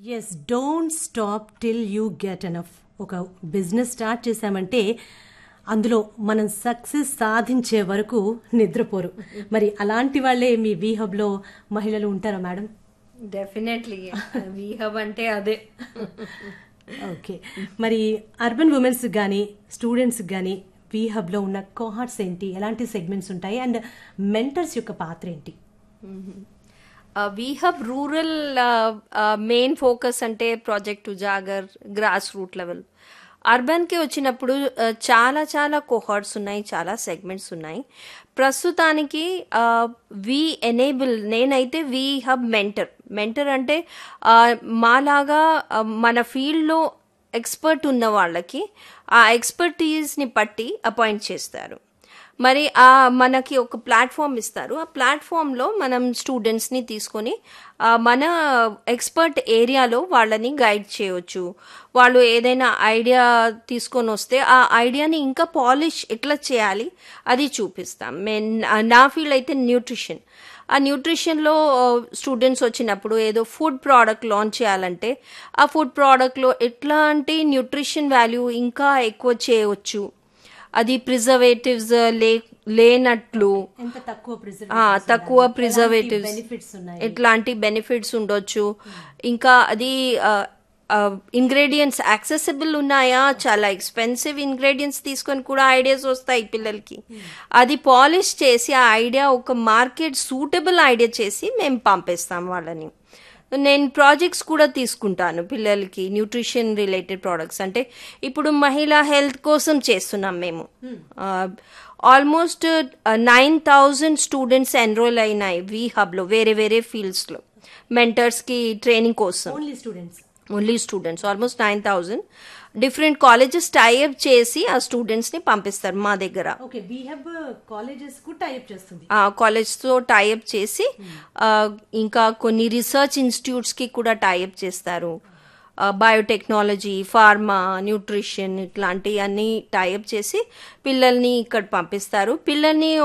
yes don't stop till you get enough ఒక business start చేశామంటే అందులో మనం సక్సెస్ సాధించే వరకు నిద్రపోరు మరి అలాంటి వాళ్ళే మీ వీ హబ్లో మహిళలు ఉంటారా మేడం డెఫినెట్లీ వీ హబ్ అంటే అదే ఓకే మరి అర్బన్ ఉమెన్స్ కానీ స్టూడెంట్స్ కానీ వీ హబ్లో ఉన్న కోహార్ట్స్ ఏంటి ఎలాంటి సెగ్మెంట్స్ ఉంటాయి అండ్ మెంటర్స్ యొక్క పాత్ర ఏంటి we hub rural main focus అంటే project Ujagar grass root level అర్బన్కి వచ్చినప్పుడు uh, చాలా చాలా కోహార్ట్స్ ఉన్నాయి చాలా సెగ్మెంట్స్ ఉన్నాయి ప్రస్తుతానికి వి ఎనేబుల్ నేనైతే వి హబ్ మెంటర్ మెంటర్ అంటే uh, మాలాగా uh, మన ఫీల్డ్లో ఎక్స్పర్ట్ ఉన్న వాళ్ళకి ఆ ఎక్స్పర్టీస్ని పట్టి అపాయింట్ చేస్తారు మరి ఆ మనకి ఒక ప్లాట్ఫామ్ ఇస్తారు ఆ ప్లాట్ఫామ్లో మనం స్టూడెంట్స్ని తీసుకొని ఆ, మన ఎక్స్పర్ట్ ఏరియాలో వాళ్ళని గైడ్ చేయవచ్చు వాళ్ళు ఏదైనా ఐడియా తీసుకొని వస్తే ఆ ఐడియాని ఇంకా పాలిష్ ఎట్లా చేయాలి అది చూపిస్తాం మెన్ నా ఫీల్డ్ అయితే న్యూట్రిషన్ ఆ న్యూట్రిషన్లో స్టూడెంట్స్ వచ్చినప్పుడు ఏదో ఫుడ్ ప్రోడక్ట్ లాంచ్ చేయాలంటే ఆ ఫుడ్ ప్రోడక్ట్లో ఎట్లాంటి న్యూట్రిషన్ వాల్యూ ఇంకా ఎక్కువ చేయవచ్చు అది ప్రిజర్వేటివ్స్ లే లేనట్లు ఎంత తక్కువ ఆ, తక్కువ ప్రిజర్వేటివ్స్ బెనిఫిట్స్ ఉన్నాయి ఎట్లాంటి బెనిఫిట్స్ ఉండొచ్చు ఇంకా అది ఇంగ్రీడియంట్స్ యాక్సెసిబుల్ ఉన్నాయా చాలా ఎక్స్పెన్సివ్ ఇంగ్రీడియంట్స్ తీసుకొని కూడా ఐడియాస్ వస్తాయి పిల్లలకి అది పాలిష్ చేసి ఆ ఐడియా ఒక మార్కెట్ సూటబుల్ ఐడియా చేసి మేము పంపిస్తాం వాళ్ళని నేను ప్రాజెక్ట్స్ కూడా తీసుకుంటాను పిల్లలకి న్యూట్రిషన్ రిలేటెడ్ ప్రోడక్ట్స్ అంటే ఇప్పుడు మహిళా హెల్త్ కోసం చేస్తున్నాం మేము almost nine thousand students enrol అయినాయి వి హబ్లో వేరే వేరే ఫీల్డ్స్లో మెంటర్స్కి ట్రైనింగ్ కోసం only students only students almost nine thousand different colleges tie up చేసి ఆ స్టూడెంట్స్ని పంపిస్తారు మా దగ్గర ఓకే బీ హబ్ కాలేజెస్ కు టైప్ చేస్తుంది ఆ కాలేజ్తో టైఅప్ చేసి ఆ, ఇంకా కొన్ని రీసెర్చ్ ఇన్స్టిట్యూట్స్కి కూడా టైఅప్ చేస్తారు బయోటెక్నాలజీ ఫార్మా న్యూట్రిషన్ ఇట్లాంటివన్నీ టైఅప్ చేసి పిల్లల్ని ఇక్కడ పంపిస్తారు పిల్లల్ని